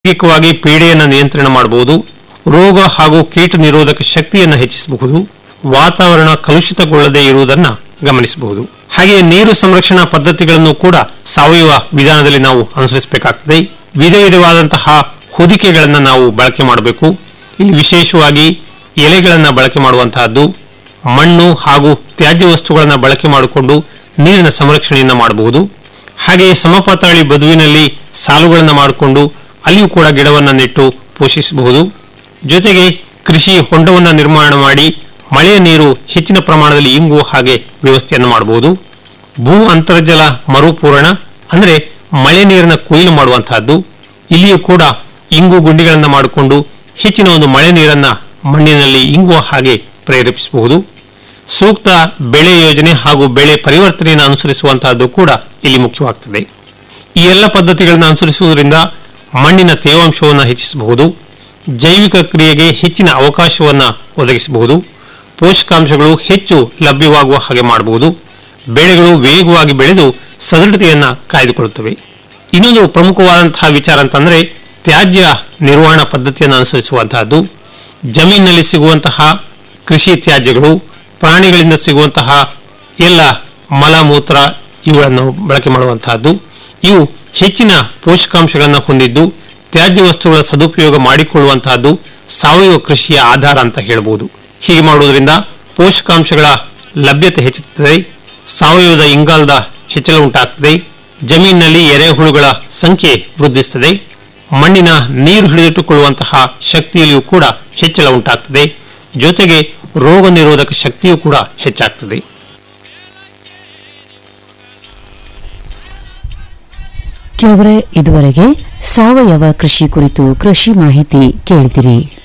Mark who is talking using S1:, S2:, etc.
S1: ನೈಸರ್ಗಿಕವಾಗಿ ಪೀಡೆಯನ್ನು ನಿಯಂತ್ರಣ ಮಾಡಬಹುದು ರೋಗ ಹಾಗೂ ಕೀಟ ನಿರೋಧಕ ಶಕ್ತಿಯನ್ನು ಹೆಚ್ಚಿಸಬಹುದು ವಾತಾವರಣ ಕಲುಷಿತಗೊಳ್ಳದೇ ಇರುವುದನ್ನು ಗಮನಿಸಬಹುದು ಹಾಗೆ ನೀರು ಸಂರಕ್ಷಣಾ ಪದ್ಧತಿಗಳನ್ನು ಕೂಡ ಸಾವಯವ ವಿಧಾನದಲ್ಲಿ ನಾವು ಅನುಸರಿಸಬೇಕಾಗ್ತದೆ ವಿಧ ವಿಧವಾದಂತಹ ಹೊದಿಕೆಗಳನ್ನು ನಾವು ಬಳಕೆ ಮಾಡಬೇಕು ಇಲ್ಲಿ ವಿಶೇಷವಾಗಿ ಎಲೆಗಳನ್ನು ಬಳಕೆ ಮಾಡುವಂತಹದ್ದು ಮಣ್ಣು ಹಾಗೂ ತ್ಯಾಜ್ಯ ವಸ್ತುಗಳನ್ನು ಬಳಕೆ ಮಾಡಿಕೊಂಡು ನೀರಿನ ಸಂರಕ್ಷಣೆಯನ್ನು ಮಾಡಬಹುದು ಹಾಗೆ ಸಮಪಾತಾಳಿ ಬದುವಿನಲ್ಲಿ ಸಾಲುಗಳನ್ನು ಮಾಡಿಕೊಂಡು ಅಲ್ಲಿಯೂ ಕೂಡ ಗಿಡವನ್ನು ನೆಟ್ಟು ಪೋಷಿಸಬಹುದು ಜೊತೆಗೆ ಕೃಷಿ ಹೊಂಡವನ್ನು ನಿರ್ಮಾಣ ಮಾಡಿ ಮಳೆಯ ನೀರು ಹೆಚ್ಚಿನ ಪ್ರಮಾಣದಲ್ಲಿ ಇಂಗುವ ಹಾಗೆ ವ್ಯವಸ್ಥೆಯನ್ನು ಮಾಡಬಹುದು ಭೂ ಅಂತರ್ಜಲ ಮರುಪೂರಣ ಅಂದರೆ ಮಳೆ ನೀರಿನ ಕೊಯ್ಲು ಮಾಡುವಂತಹದ್ದು ಇಲ್ಲಿಯೂ ಕೂಡ ಇಂಗು ಗುಂಡಿಗಳನ್ನು ಮಾಡಿಕೊಂಡು ಹೆಚ್ಚಿನ ಒಂದು ಮಳೆ ನೀರನ್ನ ಮಣ್ಣಿನಲ್ಲಿ ಇಂಗುವ ಹಾಗೆ ಪ್ರೇರೇಪಿಸಬಹುದು ಸೂಕ್ತ ಬೆಳೆ ಯೋಜನೆ ಹಾಗೂ ಬೆಳೆ ಪರಿವರ್ತನೆಯನ್ನು ಅನುಸರಿಸುವಂತಹದ್ದು ಕೂಡ ಇಲ್ಲಿ ಮುಖ್ಯವಾಗ್ತದೆ ಈ ಎಲ್ಲ ಪದ್ಧತಿಗಳನ್ನು ಅನುಸರಿಸುವುದರಿಂದ ಮಣ್ಣಿನ ತೇವಾಂಶವನ್ನು ಹೆಚ್ಚಿಸಬಹುದು ಜೈವಿಕ ಕ್ರಿಯೆಗೆ ಹೆಚ್ಚಿನ ಅವಕಾಶವನ್ನು ಒದಗಿಸಬಹುದು ಪೋಷಕಾಂಶಗಳು ಹೆಚ್ಚು ಲಭ್ಯವಾಗುವ ಹಾಗೆ ಮಾಡಬಹುದು ಬೆಳೆಗಳು ವೇಗವಾಗಿ ಬೆಳೆದು ಸದೃಢತೆಯನ್ನ ಕಾಯ್ದುಕೊಳ್ಳುತ್ತವೆ ಇನ್ನೊಂದು ಪ್ರಮುಖವಾದಂತಹ ವಿಚಾರ ಅಂತಂದ್ರೆ ತ್ಯಾಜ್ಯ ನಿರ್ವಹಣಾ ಪದ್ಧತಿಯನ್ನು ಅನುಸರಿಸುವಂತಹದ್ದು ಜಮೀನಿನಲ್ಲಿ ಸಿಗುವಂತಹ ಕೃಷಿ ತ್ಯಾಜ್ಯಗಳು ಪ್ರಾಣಿಗಳಿಂದ ಸಿಗುವಂತಹ ಎಲ್ಲ ಮಲಮೂತ್ರ ಇವುಗಳನ್ನು ಬಳಕೆ ಮಾಡುವಂತಹದ್ದು ಇವು ಹೆಚ್ಚಿನ ಪೋಷಕಾಂಶಗಳನ್ನು ಹೊಂದಿದ್ದು ತ್ಯಾಜ್ಯ ವಸ್ತುಗಳ ಸದುಪಯೋಗ ಮಾಡಿಕೊಳ್ಳುವಂತಹದ್ದು ಸಾವಯವ ಕೃಷಿಯ ಆಧಾರ ಅಂತ ಹೇಳಬಹುದು ಹೀಗೆ ಮಾಡುವುದರಿಂದ ಪೋಷಕಾಂಶಗಳ ಲಭ್ಯತೆ ಹೆಚ್ಚುತ್ತದೆ ಸಾವಯವದ ಇಂಗಾಲದ ಹೆಚ್ಚಳ ಉಂಟಾಗ್ತದೆ ಜಮೀನಿನಲ್ಲಿ ಎರೆಹುಳುಗಳ ಸಂಖ್ಯೆ ವೃದ್ಧಿಸುತ್ತದೆ ಮಣ್ಣಿನ ನೀರು ಹಿಡಿದಿಟ್ಟುಕೊಳ್ಳುವಂತಹ ಶಕ್ತಿಯಲ್ಲಿಯೂ ಕೂಡ ಹೆಚ್ಚಳ ಉಂಟಾಗ್ತದೆ ಜೊತೆಗೆ ರೋಗ ನಿರೋಧಕ ಶಕ್ತಿಯೂ ಕೂಡ ಹೆಚ್ಚಾಗ್ತದೆ
S2: ಕೆಲವರೆ ಇದುವರೆಗೆ ಸಾವಯವ ಕೃಷಿ ಕುರಿತು ಕೃಷಿ ಮಾಹಿತಿ ಕೇಳಿದಿರಿ